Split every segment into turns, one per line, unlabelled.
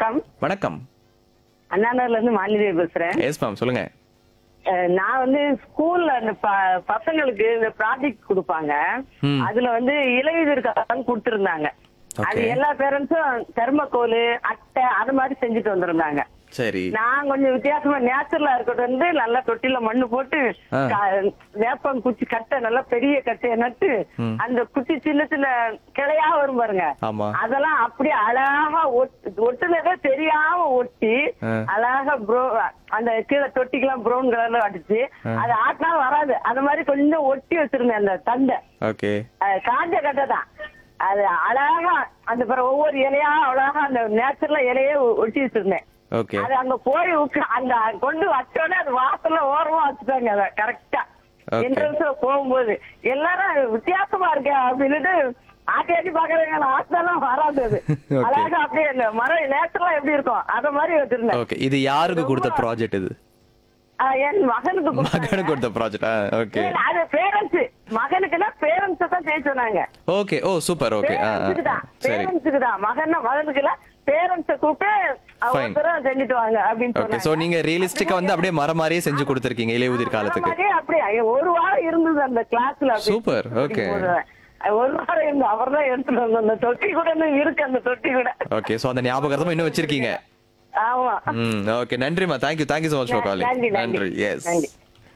வணக்கம்
வணக்கம்
அண்ணாநகர்ல இருந்து மாலினி பேசுறேன்
எஸ் மேம் சொல்லுங்க
அஹ் நான் வந்து ஸ்கூல்ல அந்த ப- பசங்களுக்கு இந்த ப்ராஜெக்ட் கொடுப்பாங்க
ம்.
அதுல வந்து இலையுதிர் காலம் கொடுத்திருந்தாங்க அது
Okay.
எல்லா பேரண்ட்ஸும் தெர்மக்கோல் அட்டை அது மாதிரி செஞ்சுட்டு வந்திருந்தாங்க
சரி
நான் கொஞ்சம் வித்தியாசமா நேச்சுரலா இருக்கட்டும் வந்து நல்லா தொட்டில மண்ணு போட்டு
ஆ.
க- வேப்பம் குச்சி கட்டை நல்லா பெரிய கட்டையை நட்டு
ம்.
அந்த குச்சி சின்ன சின்ன கிளையா வரும் பாருங்க
ஆமா
அதெல்லாம் அப்படியே அழகா ஒட்- ஒட்டுனதே தெரியாம ஒட்டி
ஆ.
அழகா ப்ரோ அந்த கீழே தொட்டிக்கெல்லாம் ப்ரௌன் கலர்ல அடிச்சு அது ஆட்டினா வராது அந்த மாதிரி கொஞ்சம் ஒட்டி வச்சிருந்தேன் அந்த தண்டை
ஓகே
அது காஞ்ச கட்டை தான் அது அழகா அந்த பிறகு ஒவ்வொரு இலையா அழகா அந்த நேச்சுரலா இலையே ஒ- ஒட்டி வச்சிருந்தேன்
ஓகே
அது அங்க போய் உட்கா- அந்த கொண்டு வச்சோடனே அது வாசல்ல ஓரமா வச்சுட்டாங்க அத கரெக்டா
Okay.
என்ட்ரன்ஸ்ல போகும்போது எல்லாரும் வித்தியாசமா இருக்கே அப்படின்னுட்டு ஆட்டி ஆட்டி பாக்குறாங்க ஆட்டினாலும் வராது அது
Okay.
அழகா அப்படியே இந்த மரம் நேச்சுரலா எப்படி இருக்கும் அத மாதிரி வச்சிருந்தேன்
ஓகே இது யாருக்கு கொடுத்த ப்ராஜெக்ட் இது
ஆ, என் மகனுக்கு கொடுத்தாங்க.
மகனுக்கு கொடுத்த ப்ராஜெக்ட் ஓகே
இல்ல, அது பேரண்ட்ஸ் மகனுக்குன்னா பேரண்ட்ஸ் தான் செய்ய சொன்னாங்க
ஓகே ஓ சூப்பர் ஓகே
பேரண்ட்ஸுக்கு தான்
சரி
பேரண்ட்ஸுக்கு தான் மகன் மகனுக்கு இல்ல பேரண்ட்ஸ கூப்பிட்டு
Fine.
ஒருத்தரும் செஞ்சுட்டு வாங்க அப்படின்னு
ஓகே
சொன்னாங்க
சோ நீங்க ரியலிஸ்டிக்கா வந்து அப்படியே மரம் மாதிரியே செஞ்சு கொடுத்துருக்கீங்க இலையுதிர் காலத்துக்கு
அதே அப்படியே ஐயோ, ஒரு வாரம் இருந்தது அந்த கிளாஸ்ல
Super, okay.
ஒரு வாரம் இருந்து அவர் தான் எடுத்துட்டு வந்த அந்த தொட்டி கூட இன்னும் இருக்கு அந்த தொட்டி கூட
ஓகே சோ அந்த ஞாபகத்தமா இன்னும் வச்சிருக்கீங்க
ஆமா
ம் ஓகே நன்றிமா thank you thank you so much for
நன்றி
காலிங்
நன்றி
நன்றி எஸ்
நன்றி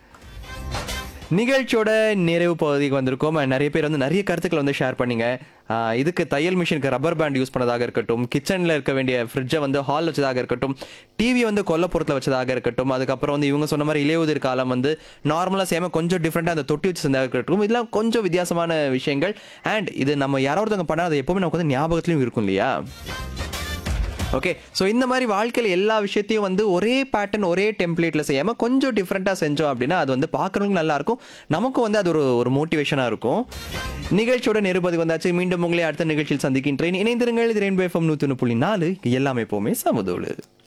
நிகழ்ச்சியோட நிறைவு பகுதிக்கு வந்திருக்கோம் and நிறைய பேர் வந்து நிறைய கருத்துக்கள் வந்து ஷேர் பண்ணீங்க ஆஹ் இதுக்கு தையல் மிஷினுக்கு ரப்பர் பேண்ட் யூஸ் பண்ணதாக இருக்கட்டும் கிச்சனில் இருக்க வேண்டிய ஃப்ரிட்ஜை வந்து ஹால் வச்சதாக இருக்கட்டும் டிவி வந்து கொல்லப்புறத்தில் வச்சதாக இருக்கட்டும் அதுக்கப்புறம் வந்து இவங்க சொன்ன மாதிரி இலையுதிர் காலம் வந்து நார்மலாக சேம கொஞ்சம் டிஃப்ரெண்ட்டாக அந்த தொட்டி வச்சு செஞ்சதாக இருக்கட்டும் இதெல்லாம் கொஞ்சம் வித்தியாசமான விஷயங்கள் அண்ட் இது நம்ம யாரோ ஒருத்தவங்க பண்ணால் அது எப்பவுமே நமக்கு வந்து ஞாபகத்துலையும் இருக்கும் இல்லையா ஓகே ஸோ இந்த மாதிரி வாழ்க்கையில் எல்லா விஷயத்தையும் வந்து ஒரே பேட்டர்ன் ஒரே டெம்ப்ளேட்டில் செய்யாமல் கொஞ்சம் டிஃப்ரெண்ட்டாக செஞ்சோம் அப்படின்னா அது வந்து பார்க்குறவங்களுக்கு நல்லா இருக்கும் நமக்கும் வந்து அது ஒரு ஒரு மோட்டிவேஷனாக இருக்கும் நிகழ்ச்சியோட நிருபதி வந்தாச்சு மீண்டும் உங்களை அடுத்த நிகழ்ச்சியில் சந்திக்கின்றேன் இணைந்திருங்கள் இது ரெயின்போ எஃப்எம் நூற்றி ஒன்று புள்ளி நாலு எல்லாமே எப்போவுமே சமதோடு